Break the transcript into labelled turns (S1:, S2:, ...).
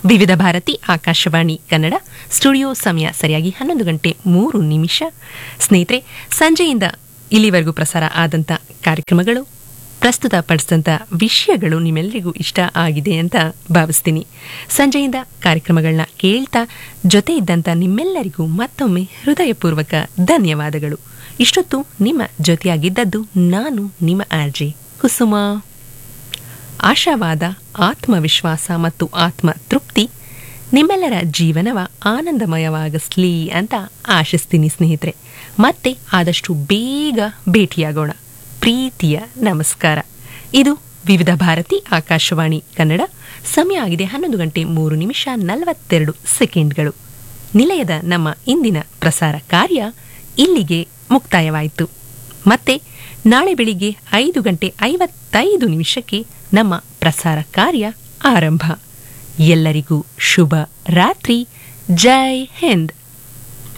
S1: ವಿವಿಧ ಭಾರತಿ ಆಕಾಶವಾಣಿ ಕನ್ನಡ ಸ್ಟುಡಿಯೋ ಸಮಯ ಸರಿಯಾಗಿ ಹನ್ನೊಂದು ಗಂಟೆ ಮೂರು ನಿಮಿಷ ಸ್ನೇಹಿತರೆ ಸಂಜೆಯಿಂದ ಇಲ್ಲಿವರೆಗೂ ಪ್ರಸಾರ ಆದಂಥ ಕಾರ್ಯಕ್ರಮಗಳು ಪ್ರಸ್ತುತಪಡಿಸಿದಂಥ ವಿಷಯಗಳು ನಿಮ್ಮೆಲ್ಲರಿಗೂ ಇಷ್ಟ ಆಗಿದೆ ಅಂತ ಭಾವಿಸ್ತೀನಿ ಸಂಜೆಯಿಂದ ಕಾರ್ಯಕ್ರಮಗಳನ್ನ ಕೇಳ್ತಾ ಜೊತೆ ಇದ್ದಂಥ ನಿಮ್ಮೆಲ್ಲರಿಗೂ ಮತ್ತೊಮ್ಮೆ ಹೃದಯಪೂರ್ವಕ ಧನ್ಯವಾದಗಳು ಇಷ್ಟೊತ್ತು ನಿಮ್ಮ ಜೊತೆಯಾಗಿದ್ದದ್ದು ನಾನು ನಿಮ್ಮ ಆರ್ಜೆ ಕುಸುಮ ಆಶಾವಾದ ಆತ್ಮವಿಶ್ವಾಸ ಮತ್ತು ಆತ್ಮ ತೃಪ್ತಿ ನಿಮ್ಮೆಲ್ಲರ ಜೀವನವ ಆನಂದಮಯವಾಗಿಸ್ಲಿ ಅಂತ ಆಶಿಸ್ತೀನಿ ಸ್ನೇಹಿತರೆ ಮತ್ತೆ ಆದಷ್ಟು ಬೇಗ ಭೇಟಿಯಾಗೋಣ ಪ್ರೀತಿಯ ನಮಸ್ಕಾರ ಇದು ವಿವಿಧ ಭಾರತಿ ಆಕಾಶವಾಣಿ ಕನ್ನಡ ಸಮಯ ಆಗಿದೆ ಹನ್ನೊಂದು ಗಂಟೆ ಮೂರು ನಿಮಿಷ ನಲವತ್ತೆರಡು ಸೆಕೆಂಡ್ಗಳು ನಿಲಯದ ನಮ್ಮ ಇಂದಿನ ಪ್ರಸಾರ ಕಾರ್ಯ ಇಲ್ಲಿಗೆ ಮುಕ್ತಾಯವಾಯಿತು ಮತ್ತೆ ನಾಳೆ ಬೆಳಿಗ್ಗೆ ಐದು ಗಂಟೆ ಐವತ್ತೈದು ನಿಮಿಷಕ್ಕೆ ನಮ್ಮ ಪ್ರಸಾರ ಕಾರ್ಯ ಆರಂಭ ಎಲ್ಲರಿಗೂ ಶುಭ ರಾತ್ರಿ ಜೈ ಹಿಂದ್